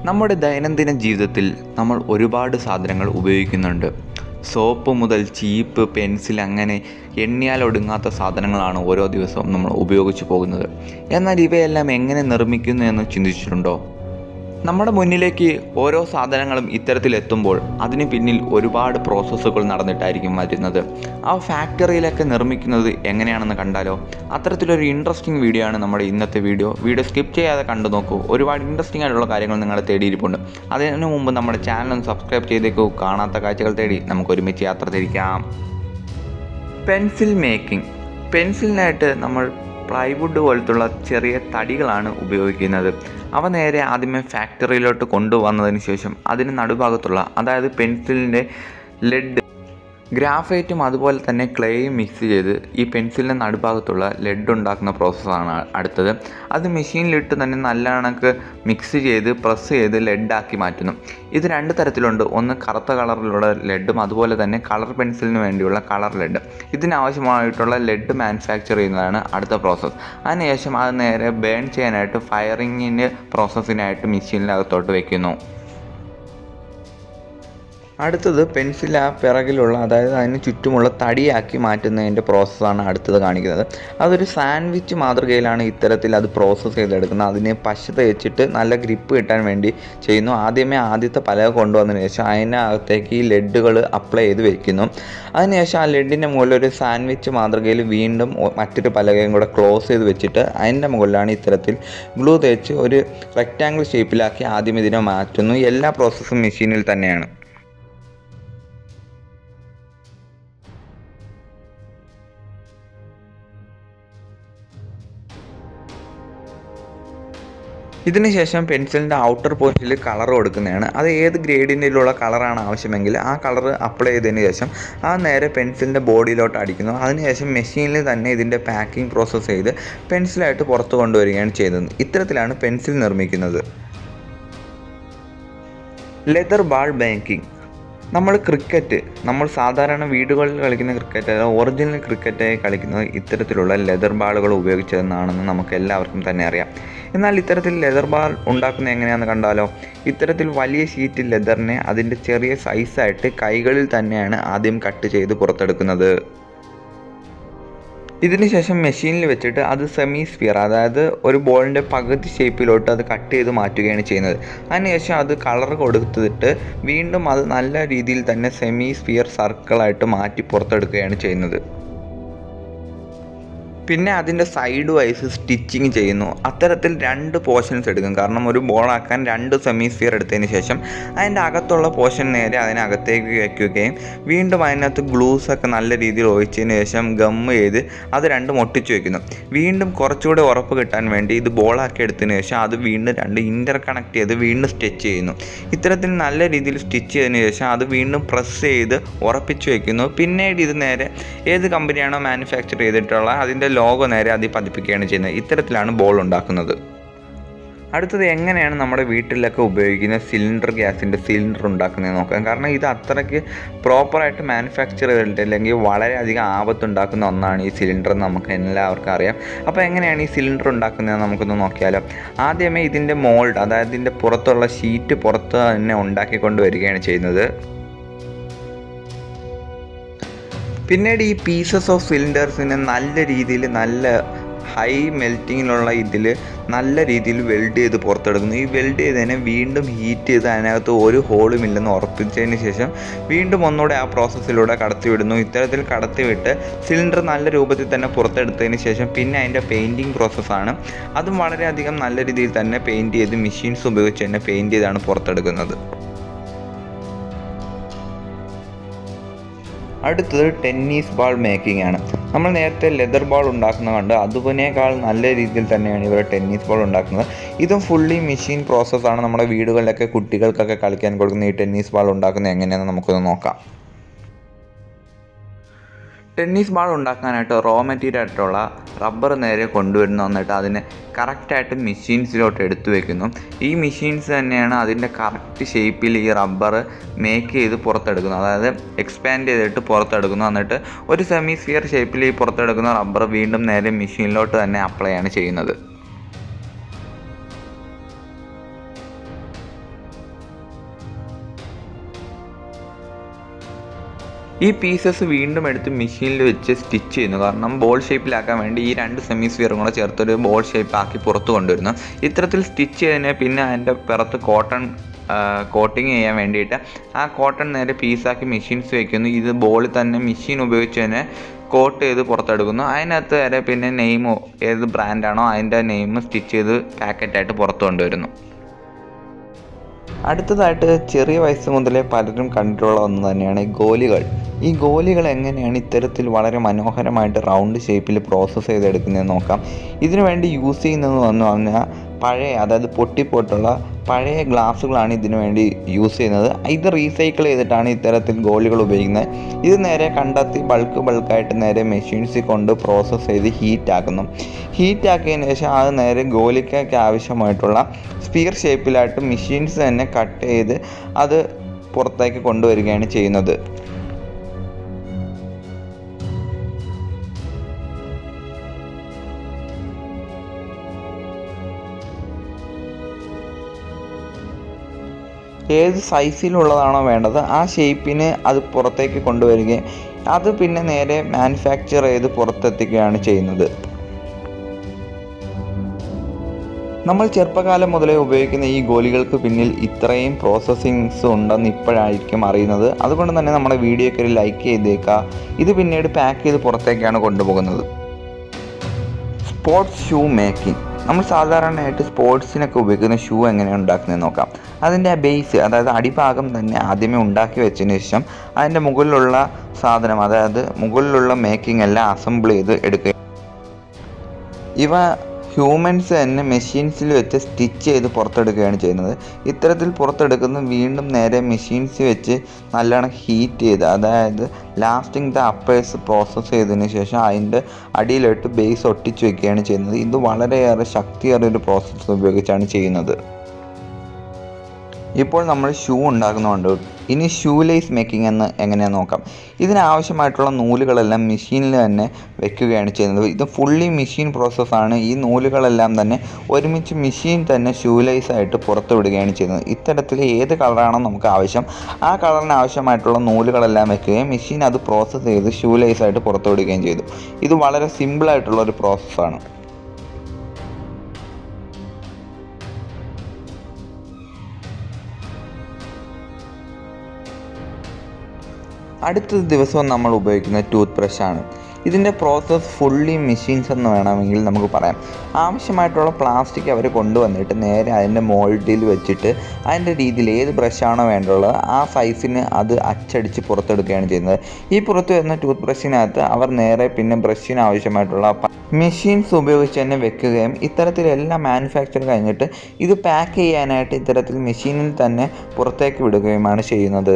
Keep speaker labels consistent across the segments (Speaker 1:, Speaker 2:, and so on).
Speaker 1: നമ്മുടെ ദൈനംദിന ജീവിതത്തിൽ നമ്മൾ ഒരുപാട് സാധനങ്ങൾ ഉപയോഗിക്കുന്നുണ്ട് സോപ്പ് മുതൽ ചീപ്പ് പെൻസിൽ അങ്ങനെ എണ്ണിയാൽ ഒടുങ്ങാത്ത സാധനങ്ങളാണ് ഓരോ ദിവസവും നമ്മൾ ഉപയോഗിച്ചു പോകുന്നത് എന്നാൽ ഇവയെല്ലാം എങ്ങനെ നിർമ്മിക്കുന്നു എന്ന് ചിന്തിച്ചിട്ടുണ്ടോ നമ്മുടെ മുന്നിലേക്ക് ഓരോ സാധനങ്ങളും ഇത്തരത്തിൽ എത്തുമ്പോൾ അതിന് പിന്നിൽ ഒരുപാട് പ്രോസസ്സുകൾ നടന്നിട്ടായിരിക്കും വരുന്നത് ആ ഫാക്ടറിയിലൊക്കെ നിർമ്മിക്കുന്നത് എങ്ങനെയാണെന്ന് കണ്ടാലോ അത്തരത്തിലൊരു ഇൻട്രസ്റ്റിംഗ് വീഡിയോ ആണ് നമ്മുടെ ഇന്നത്തെ വീഡിയോ വീഡിയോ സ്കിപ്പ് ചെയ്യാതെ കണ്ടു നോക്കൂ ഒരുപാട് ഇൻട്രസ്റ്റിംഗ് ആയിട്ടുള്ള കാര്യങ്ങൾ നിങ്ങളെ തേടിയിരിപ്പുണ്ട് അതിനു മുമ്പ് നമ്മുടെ ചാനൽ ഒന്ന് സബ്സ്ക്രൈബ് ചെയ്തേക്കൂ കാണാത്ത കാഴ്ചകൾ തേടി നമുക്ക് ഒരുമിച്ച് യാത്ര തിരിക്കാം പെൻസിൽ മേക്കിംഗ് പെൻസിലിനായിട്ട് നമ്മൾ പ്ലൈവുഡ് പോലത്തുള്ള ചെറിയ തടികളാണ് ഉപയോഗിക്കുന്നത് അവ നേരെ ആദ്യമേ ഫാക്ടറിയിലോട്ട് കൊണ്ടുവന്നതിന് ശേഷം അതിന് നടുഭാഗത്തുള്ള അതായത് പെൻസിലിൻ്റെ ലെഡ് ഗ്രാഫൈറ്റും അതുപോലെ തന്നെ ക്ലേയും മിക്സ് ചെയ്ത് ഈ പെൻസിലിൻ്റെ നടുഭാഗത്തുള്ള ലെഡ് ഉണ്ടാക്കുന്ന പ്രോസസ്സാണ് അടുത്തത് അത് മെഷീനിലിട്ട് തന്നെ നല്ല കണക്ക് മിക്സ് ചെയ്ത് പ്രസ് ചെയ്ത് ലെഡാക്കി മാറ്റുന്നു ഇത് രണ്ട് തരത്തിലുണ്ട് ഒന്ന് കറുത്ത കളറിലുള്ള ലെഡും അതുപോലെ തന്നെ കളർ പെൻസിലിന് വേണ്ടിയുള്ള കളർ ലെഡ് ഇതിനാവശ്യമായിട്ടുള്ള ലെഡ് മാനുഫാക്ചർ ചെയ്യുന്നതാണ് അടുത്ത പ്രോസസ്സ് അതിനുശേഷം അത് നേരെ ബേൺ ചെയ്യാനായിട്ട് ഫയറിങ്ങിൻ്റെ പ്രോസസ്സിനായിട്ട് മെഷീനിനകത്തോട്ട് വയ്ക്കുന്നു അടുത്തത് പെൻസിൽ ആ പിറകിലുള്ള അതായത് അതിന് ചുറ്റുമുള്ള തടിയാക്കി മാറ്റുന്നതിൻ്റെ പ്രോസസ്സാണ് അടുത്തത് കാണിക്കുന്നത് അതൊരു സാൻഡ്വിച്ച് മാതൃകയിലാണ് ഇത്തരത്തിൽ അത് പ്രോസസ്സ് ചെയ്തെടുക്കുന്നത് അതിന് പശ തേച്ചിട്ട് നല്ല ഗ്രിപ്പ് കിട്ടാൻ വേണ്ടി ചെയ്യുന്നു ആദ്യമേ ആദ്യത്തെ പലക കൊണ്ടുവന്നതിന് ശേഷം അതിനകത്തേക്ക് ഈ ലെഡുകൾ അപ്ലൈ ചെയ്ത് വെക്കുന്നു അതിനുശേഷം ആ ലെഡിൻ്റെ മുകളിൽ ഒരു സാൻഡ്വിച്ച് മാതൃകയിൽ വീണ്ടും ഒ- മറ്റൊരു പലകയും കൂടെ ക്ലോസ് ചെയ്ത് വെച്ചിട്ട് അതിൻ്റെ മുകളിലാണ് ഇത്തരത്തിൽ ഗ്ലൂ തേച്ച് ഒരു റെക്റ്റാങ്കിൾ ഷേപ്പിലാക്കി ആദ്യം ഇതിനെ മാറ്റുന്നു എല്ലാ പ്രോസസ്സും മെഷീനിൽ തന്നെയാണ് ഇതിനുശേഷം പെൻസിലിൻ്റെ ഔട്ടർ പോയിന്റിൽ കളർ കൊടുക്കുന്നതാണ് അത് ഏത് ഗ്രേഡിൻ്റെയിലുള്ള കളറാണ് ആവശ്യമെങ്കിൽ ആ കളർ അപ്ലൈ ചെയ്തതിന് ശേഷം ആ നേരെ പെൻസിലിൻ്റെ ബോഡിയിലോട്ട് അടിക്കുന്നു അതിനുശേഷം മെഷീനിൽ തന്നെ ഇതിൻ്റെ പാക്കിംഗ് പ്രോസസ്സ് ചെയ്ത് പെൻസിലായിട്ട് പുറത്ത് കൊണ്ടുവരികയാണ് ചെയ്യുന്നത് ഇത്തരത്തിലാണ് പെൻസിൽ നിർമ്മിക്കുന്നത് ലെതർ ബാൾ ബാങ്കിങ് നമ്മൾ ക്രിക്കറ്റ് നമ്മൾ സാധാരണ വീടുകളിൽ കളിക്കുന്ന ക്രിക്കറ്റ് അതായത് ഒറിജിനൽ ക്രിക്കറ്റായി കളിക്കുന്നത് ഇത്തരത്തിലുള്ള ലെതർ ബാളുകൾ ഉപയോഗിച്ചതെന്നാണെന്ന് നമുക്ക് എല്ലാവർക്കും തന്നെ അറിയാം എന്നാൽ ഇത്തരത്തിൽ ലെതർ ബാൾ ഉണ്ടാക്കുന്നത് എങ്ങനെയാണെന്ന് കണ്ടാലോ ഇത്തരത്തിൽ വലിയ ഷീറ്റ് ലെതറിനെ അതിൻ്റെ ചെറിയ സൈസായിട്ട് കൈകളിൽ തന്നെയാണ് ആദ്യം കട്ട് ചെയ്ത് പുറത്തെടുക്കുന്നത് ഇതിനുശേഷം മെഷീനിൽ വെച്ചിട്ട് അത് സെമി സ്ഫിയർ അതായത് ഒരു ബോളിൻ്റെ പകുതി ഷേപ്പിലോട്ട് അത് കട്ട് ചെയ്ത് മാറ്റുകയാണ് ചെയ്യുന്നത് അതിനുശേഷം അത് കളർ കൊടുത്തിട്ട് വീണ്ടും അത് നല്ല രീതിയിൽ തന്നെ സെമി സ്ഫിയർ സർക്കിളായിട്ട് മാറ്റി പുറത്തെടുക്കുകയാണ് ചെയ്യുന്നത് പിന്നെ അതിൻ്റെ സൈഡ് വൈസ് സ്റ്റിച്ചിങ് ചെയ്യുന്നു അത്തരത്തിൽ രണ്ട് പോർഷൻസ് എടുക്കും കാരണം ഒരു ബോളാക്കാൻ രണ്ട് സെമി സ്ഫിയർ എടുത്തതിന് ശേഷം അതിൻ്റെ അകത്തുള്ള പോർഷൻ നേരെ അതിനകത്തേക്ക് വയ്ക്കുകയും വീണ്ടും അതിനകത്ത് ഗ്ലൂസ് ഒക്കെ നല്ല രീതിയിൽ ഒഴിച്ചതിന് ശേഷം ഗം ചെയ്ത് അത് രണ്ടും ഒട്ടിച്ച് വെക്കുന്നു വീണ്ടും കുറച്ചുകൂടി ഉറപ്പ് കിട്ടാൻ വേണ്ടി ഇത് ബോളാക്കി എടുത്തതിന് ശേഷം അത് വീണ്ടും രണ്ട് ഇൻ്റർ കണക്ട് ചെയ്ത് വീണ്ടും സ്റ്റിച്ച് ചെയ്യുന്നു ഇത്തരത്തിൽ നല്ല രീതിയിൽ സ്റ്റിച്ച് ചെയ്തതിന് ശേഷം അത് വീണ്ടും പ്രസ് ചെയ്ത് ഉറപ്പിച്ച് വെക്കുന്നു പിന്നീട് ഇത് നേരെ ഏത് കമ്പനിയാണോ മാനുഫാക്ചർ ചെയ്തിട്ടുള്ള അതിൻ്റെ ലോഗോ നേരെ അതിൽ പതിപ്പിക്കുകയാണ് ചെയ്യുന്നത് ഇത്തരത്തിലാണ് ബോൾ ഉണ്ടാക്കുന്നത് അടുത്തത് എങ്ങനെയാണ് നമ്മുടെ വീട്ടിലൊക്കെ ഉപയോഗിക്കുന്ന സിലിണ്ടർ ഗ്യാസിൻ്റെ സിലിണ്ടർ ഉണ്ടാക്കുന്നത് നോക്കാം കാരണം ഇത് അത്രയ്ക്ക് പ്രോപ്പറായിട്ട് മാനുഫാക്ചർ ചെയ്തിട്ട് അല്ലെങ്കിൽ വളരെയധികം ആപത്തുണ്ടാക്കുന്ന ഒന്നാണ് ഈ സിലിണ്ടർ എന്ന് നമുക്ക് എല്ലാവർക്കും അറിയാം അപ്പോൾ എങ്ങനെയാണ് ഈ സിലിണ്ടർ ഉണ്ടാക്കുന്നത് നമുക്കൊന്ന് നോക്കിയാലോ ആദ്യമേ ഇതിൻ്റെ മോൾഡ് അതായത് ഇതിൻ്റെ പുറത്തുള്ള ഷീറ്റ് പുറത്ത് തന്നെ ഉണ്ടാക്കിക്കൊണ്ട് വരികയാണ് ചെയ്യുന്നത് പിന്നീട് ഈ പീസസ് ഓഫ് സിലിണ്ടേഴ്സിനെ നല്ല രീതിയിൽ നല്ല ഹൈ മെൽറ്റിങ്ങിലുള്ള ഇതിൽ നല്ല രീതിയിൽ വെൽഡ് ചെയ്ത് പുറത്തെടുക്കുന്നു ഈ വെൽഡ് ചെയ്തതിനെ വീണ്ടും ഹീറ്റ് ചെയ്ത് അതിനകത്ത് ഒരു ഹോളും ഇല്ലെന്ന് ഉറപ്പിച്ചതിന് ശേഷം വീണ്ടും ഒന്നുകൂടെ ആ പ്രോസസ്സിലൂടെ കടത്തിവിടുന്നു ഇത്തരത്തിൽ കടത്തിവിട്ട് സിലിണ്ടർ നല്ല രൂപത്തിൽ തന്നെ പുറത്തെടുത്തതിന് ശേഷം പിന്നെ അതിൻ്റെ പെയിൻറ്റിങ് പ്രോസസ്സാണ് അതും വളരെയധികം നല്ല രീതിയിൽ തന്നെ പെയിൻറ്റ് ചെയ്ത് മെഷീൻസ് ഉപയോഗിച്ച് തന്നെ പെയിൻറ്റ് ചെയ്താണ് പുറത്തെടുക്കുന്നത് അടുത്തത് ടെന്നീസ് ബാൾ മേക്കിംഗ് ആണ് നമ്മൾ നേരത്തെ ലെതർ ബാൾ ഉണ്ടാക്കുന്ന കണ്ട് അതുപോലേക്കാൾ നല്ല രീതിയിൽ തന്നെയാണ് ഇവർ ടെന്നീസ് ബാൾ ഉണ്ടാക്കുന്നത് ഇതും ഫുള്ളി മെഷീൻ പ്രോസസ്സാണ് നമ്മുടെ വീടുകളിലൊക്കെ കുട്ടികൾക്കൊക്കെ കളിക്കാൻ കൊടുക്കുന്ന ഈ ടെന്നീസ് ബാൾ ഉണ്ടാക്കുന്നത് എങ്ങനെയാണെന്ന് നമുക്കൊന്ന് നോക്കാം ടെന്നീസ് ബാൾ ഉണ്ടാക്കാനായിട്ട് റോ മെറ്റീരിയൽ ആയിട്ടുള്ള റബ്ബർ നേരെ കൊണ്ടുവരുന്നു എന്നിട്ട് അതിനെ കറക്റ്റായിട്ട് മെഷീൻസിലോട്ട് എടുത്തു വെക്കുന്നു ഈ മെഷീൻസ് തന്നെയാണ് അതിൻ്റെ കറക്റ്റ് ഷേപ്പിൽ ഈ റബ്ബർ മേക്ക് ചെയ്ത് പുറത്തെടുക്കുന്നത് അതായത് എക്സ്പാൻഡ് ചെയ്തിട്ട് പുറത്തെടുക്കുന്നു എന്നിട്ട് ഒരു സെമി സ്ഫിയർ ഷേപ്പിൽ ഈ പുറത്തെടുക്കുന്ന റബ്ബർ വീണ്ടും നേരെ മെഷീനിലോട്ട് തന്നെ അപ്ലൈ ആണ് ചെയ്യുന്നത് ഈ പീസസ് വീണ്ടും എടുത്ത് മെഷീനിൽ വെച്ച് സ്റ്റിച്ച് ചെയ്യുന്നു കാരണം ബോൾ ഷേപ്പിലാക്കാൻ വേണ്ടി ഈ രണ്ട് സെമി സ്ഫിയറും കൂടെ ചേർത്തൊരു ബോൾ ഷേപ്പ് ആക്കി പുറത്ത് കൊണ്ടുവരുന്നു ഇത്തരത്തിൽ സ്റ്റിച്ച് ചെയ്തതിന് പിന്നെ അതിൻ്റെ പുറത്ത് കോട്ടൺ കോട്ടിങ് ചെയ്യാൻ വേണ്ടിയിട്ട് ആ കോട്ടൺ നേരെ പീസാക്കി മെഷീൻസ് വയ്ക്കുന്നു ഇത് ബോളിൽ തന്നെ മെഷീൻ ഉപയോഗിച്ച് തന്നെ കോട്ട് ചെയ്ത് പുറത്തെടുക്കുന്നു അതിനകത്ത് വരെ പിന്നെ നെയിമോ ഏത് ബ്രാൻഡാണോ അതിൻ്റെ നെയിം സ്റ്റിച്ച് ചെയ്ത് പാക്കറ്റായിട്ട് പുറത്ത് കൊണ്ടുവരുന്നു അടുത്തതായിട്ട് ചെറിയ വയസ്സ് മുതലേ പലരും കണ്ടിട്ടുള്ള ഒന്ന് തന്നെയാണ് ഈ ഗോലികൾ ഈ ഗോലികൾ എങ്ങനെയാണ് ഇത്തരത്തിൽ വളരെ മനോഹരമായിട്ട് റൗണ്ട് ഷേപ്പിൽ പ്രോസസ്സ് ചെയ്തെടുക്കുന്നതെന്ന് നോക്കാം ഇതിനു വേണ്ടി യൂസ് ചെയ്യുന്നതെന്ന് പറഞ്ഞു പറഞ്ഞാൽ പഴയ അതായത് പൊട്ടിപ്പോയിട്ടുള്ള പഴയ ഗ്ലാസ്സുകളാണ് ഇതിനു വേണ്ടി യൂസ് ചെയ്യുന്നത് ഇത് റീസൈക്കിൾ ചെയ്തിട്ടാണ് ഇത്തരത്തിൽ ഗോളികൾ ഉപയോഗിക്കുന്നത് ഇത് നേരെ കണ്ടെത്തി ബൾക്ക് ബൾക്കായിട്ട് നേരെ മെഷീൻസിൽ കൊണ്ട് പ്രോസസ്സ് ചെയ്ത് ഹീറ്റ് ആക്കുന്നു ഹീറ്റ് ആക്കിയതിന് ശേഷം അത് നേരെ ഗോലിക്കൊക്കെ ആവശ്യമായിട്ടുള്ള സ്പിയർ ഷേപ്പിലായിട്ട് മെഷീൻസ് തന്നെ കട്ട് ചെയ്ത് അത് പുറത്തേക്ക് കൊണ്ടുവരികയാണ് ചെയ്യുന്നത് ഏത് സൈസിലുള്ളതാണോ വേണ്ടത് ആ ഷേപ്പിന് അത് പുറത്തേക്ക് കൊണ്ടുവരികയും അത് പിന്നെ നേരെ മാനുഫാക്ചർ ചെയ്ത് പുറത്തെത്തിക്കുകയാണ് ചെയ്യുന്നത് നമ്മൾ ചെറുപ്പകാലം മുതലേ ഉപയോഗിക്കുന്ന ഈ ഗോലികൾക്ക് പിന്നിൽ ഇത്രയും പ്രോസസ്സിങ്സ് ഉണ്ടെന്ന് ഇപ്പോഴായിരിക്കും അറിയുന്നത് അതുകൊണ്ട് തന്നെ നമ്മുടെ വീഡിയോയ്ക്ക് ഒരു ലൈക്ക് ചെയ്തേക്കുക ഇത് പിന്നീട് പാക്ക് ചെയ്ത് പുറത്തേക്കാണ് കൊണ്ടുപോകുന്നത് സ്പോർട്സ് ഷൂ മേക്കിംഗ് നമ്മൾ സാധാരണയായിട്ട് സ്പോർട്സിനൊക്കെ ഉപയോഗിക്കുന്ന ഷൂ എങ്ങനെയാണ് ഉണ്ടാക്കുന്നത് നോക്കാം അതിൻ്റെ ബേസ് അതായത് അടിഭാഗം തന്നെ ആദ്യമേ ഉണ്ടാക്കി വെച്ചതിന് ശേഷം അതിൻ്റെ മുകളിലുള്ള സാധനം അതായത് മുകളിലുള്ള മേക്കിംഗ് എല്ലാം അസംബിൾ ചെയ്ത് എടുക്കുക ഇവ ഹ്യൂമൻസ് തന്നെ മെഷീൻസിൽ വെച്ച് സ്റ്റിച്ച് ചെയ്ത് പുറത്തെടുക്കുകയാണ് ചെയ്യുന്നത് ഇത്തരത്തിൽ പുറത്തെടുക്കുന്ന വീണ്ടും നേരെ മെഷീൻസ് വെച്ച് നല്ലോണം ഹീറ്റ് ചെയ്ത് അതായത് ലാസ്റ്റിംഗ് ദ അപ്പേഴ്സ് പ്രോസസ്സ് ചെയ്തതിന് ശേഷം അതിൻ്റെ അടിയിലോട്ട് ബേസ് ഒട്ടിച്ച് വെക്കുകയാണ് ചെയ്യുന്നത് ഇത് വളരെയേറെ ശക്തിയേറിയ ഒരു പ്രോസസ്സ് ഉപയോഗിച്ചാണ് ചെയ്യുന്നത് ഇപ്പോൾ നമ്മൾ ഷൂ ഉണ്ടാക്കുന്നുണ്ട് ഇനി ഷൂ ലേസ് മേക്കിംഗ് എന്ന് എങ്ങനെയാണെന്ന് നോക്കാം ഇതിനാവശ്യമായിട്ടുള്ള നൂലുകളെല്ലാം മെഷീനിൽ തന്നെ വെക്കുകയാണ് ചെയ്യുന്നത് ഇത് ഫുള്ളി മെഷീൻ പ്രോസസ്സാണ് ഈ നൂലുകളെല്ലാം തന്നെ ഒരുമിച്ച് മെഷീൻ തന്നെ ഷൂ ലേസ് ആയിട്ട് പുറത്തു വിടുകയാണ് ചെയ്യുന്നത് ഇത്തരത്തിൽ ഏത് കളറാണോ നമുക്ക് ആവശ്യം ആ കളറിന് ആവശ്യമായിട്ടുള്ള നൂലുകളെല്ലാം വെക്കുകയും മെഷീൻ അത് പ്രോസസ്സ് ചെയ്ത് ഷൂ ലേസ് ആയിട്ട് പുറത്തു വിടുകയും ചെയ്തു ഇത് വളരെ സിമ്പിളായിട്ടുള്ള ഒരു പ്രോസസ്സാണ് അടുത്ത ദിവസവും നമ്മൾ ഉപയോഗിക്കുന്ന ടൂത്ത് ബ്രഷാണ് ഇതിൻ്റെ പ്രോസസ്സ് ഫുള്ളി മെഷീൻസ് എന്ന് വേണമെങ്കിൽ നമുക്ക് പറയാം ആവശ്യമായിട്ടുള്ള പ്ലാസ്റ്റിക് അവർ കൊണ്ടുവന്നിട്ട് നേരെ അതിൻ്റെ മോൾഡിൽ വെച്ചിട്ട് അതിൻ്റെ രീതിയിൽ ഏത് ബ്രഷാണോ വേണ്ടുള്ളത് ആ സൈസിന് അത് അച്ചടിച്ച് പുറത്തെടുക്കുകയാണ് ചെയ്യുന്നത് ഈ പുറത്ത് വരുന്ന ടൂത്ത് ബ്രഷിനകത്ത് അവർ നേരെ പിന്നെ ബ്രഷിന് ആവശ്യമായിട്ടുള്ള മെഷീൻസ് ഉപയോഗിച്ച് തന്നെ വെക്കുകയും ഇത്തരത്തിലെല്ലാം മാനുഫാക്ചർ കഴിഞ്ഞിട്ട് ഇത് പാക്ക് ചെയ്യാനായിട്ട് ഇത്തരത്തിൽ മെഷീനിൽ തന്നെ പുറത്തേക്ക് വിടുകയുമാണ് ചെയ്യുന്നത്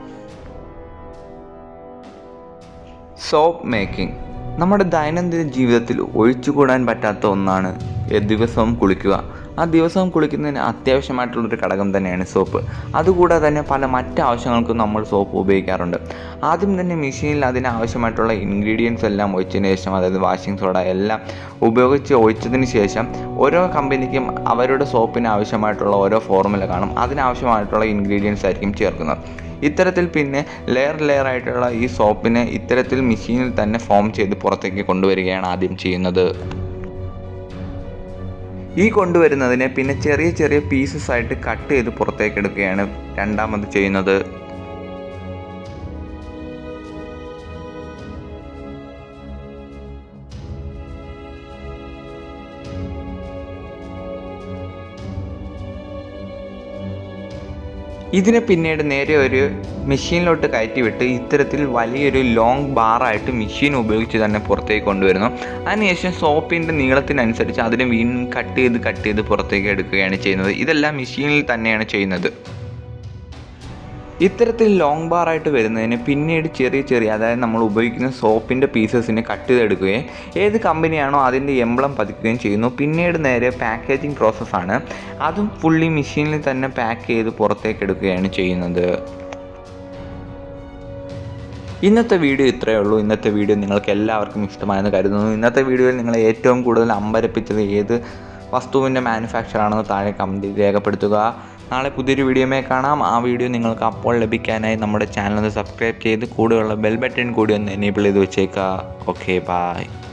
Speaker 1: സോപ്പ് മേക്കിംഗ് നമ്മുടെ ദൈനംദിന ജീവിതത്തിൽ ഒഴിച്ചുകൂടാൻ പറ്റാത്ത ഒന്നാണ് എ- ദിവസവും കുളിക്കുക ആ ദിവസവും കുളിക്കുന്നതിന് അത്യാവശ്യമായിട്ടുള്ളൊരു ഘടകം തന്നെയാണ് സോപ്പ് അതുകൂടാതെ തന്നെ പല മറ്റ് ആവശ്യങ്ങൾക്കും നമ്മൾ സോപ്പ് ഉപയോഗിക്കാറുണ്ട് ആദ്യം തന്നെ മെഷീനിൽ അതിന് ആവശ്യമായിട്ടുള്ള ഇൻഗ്രീഡിയൻസ് എല്ലാം ഒഴിച്ചതിന് ശേഷം അതായത് വാഷിംഗ് സോഡ എല്ലാം ഉപയോഗിച്ച് ഒഴിച്ചതിന് ശേഷം ഓരോ കമ്പനിക്കും അവരുടെ സോപ്പിന് ആവശ്യമായിട്ടുള്ള ഓരോ ഫോർമുല കാണും അതിനാവശ്യമായിട്ടുള്ള ഇൻഗ്രീഡിയൻസ് ആയിരിക്കും ചേർക്കുന്നത് ഇത്തരത്തിൽ പിന്നെ ലെയർ ലെയർ ആയിട്ടുള്ള ഈ സോപ്പിനെ ഇത്തരത്തിൽ മെഷീനിൽ തന്നെ ഫോം ചെയ്ത് പുറത്തേക്ക് കൊണ്ടുവരികയാണ് ആദ്യം ചെയ്യുന്നത് ഈ കൊണ്ടുവരുന്നതിനെ പിന്നെ ചെറിയ ചെറിയ പീസസ് ആയിട്ട് കട്ട് ചെയ്ത് പുറത്തേക്ക് എടുക്കുകയാണ് രണ്ടാമത് ചെയ്യുന്നത് ഇതിനെ പിന്നീട് നേരെ ഒരു മെഷീനിലോട്ട് കയറ്റി വിട്ട് ഇത്തരത്തിൽ വലിയൊരു ലോങ് ബാറായിട്ട് മെഷീൻ ഉപയോഗിച്ച് തന്നെ പുറത്തേക്ക് കൊണ്ടുവരുന്നു അതിനുശേഷം സോപ്പിൻ്റെ നീളത്തിനനുസരിച്ച് അതിനെ വീണ്ടും കട്ട് ചെയ്ത് കട്ട് ചെയ്ത് പുറത്തേക്ക് എടുക്കുകയാണ് ചെയ്യുന്നത് ഇതെല്ലാം മെഷീനിൽ തന്നെയാണ് ചെയ്യുന്നത് ഇത്തരത്തിൽ ലോങ് ബാറായിട്ട് വരുന്നതിന് പിന്നീട് ചെറിയ ചെറിയ അതായത് നമ്മൾ ഉപയോഗിക്കുന്ന സോപ്പിൻ്റെ പീസസിനെ കട്ട് ചെയ്തെടുക്കുകയും ഏത് കമ്പനിയാണോ അതിൻ്റെ എംബ്ലം പതിക്കുകയും ചെയ്യുന്നു പിന്നീട് നേരെ പാക്കേജിങ് പ്രോസസ്സാണ് അതും ഫുള്ളി മെഷീനിൽ തന്നെ പാക്ക് ചെയ്ത് പുറത്തേക്ക് എടുക്കുകയാണ് ചെയ്യുന്നത് ഇന്നത്തെ വീഡിയോ ഇത്രയേ ഉള്ളൂ ഇന്നത്തെ വീഡിയോ നിങ്ങൾക്ക് എല്ലാവർക്കും ഇഷ്ടമായെന്ന് കരുതുന്നു ഇന്നത്തെ വീഡിയോയിൽ നിങ്ങളെ ഏറ്റവും കൂടുതൽ അമ്പരപ്പിച്ചത് ഏത് വസ്തുവിൻ്റെ മാനുഫാക്ചർ ആണെന്ന് താഴെ കമൻറ്റിൽ രേഖപ്പെടുത്തുക നാളെ പുതിയൊരു വീഡിയോമേ കാണാം ആ വീഡിയോ നിങ്ങൾക്ക് അപ്പോൾ ലഭിക്കാനായി നമ്മുടെ ചാനൽ ഒന്ന് സബ്സ്ക്രൈബ് ചെയ്ത് കൂടെയുള്ള ബെൽ ബട്ടൺ കൂടി ഒന്ന് എനേബിൾ ചെയ്ത് വെച്ചേക്കുക ഓക്കെ ബായ്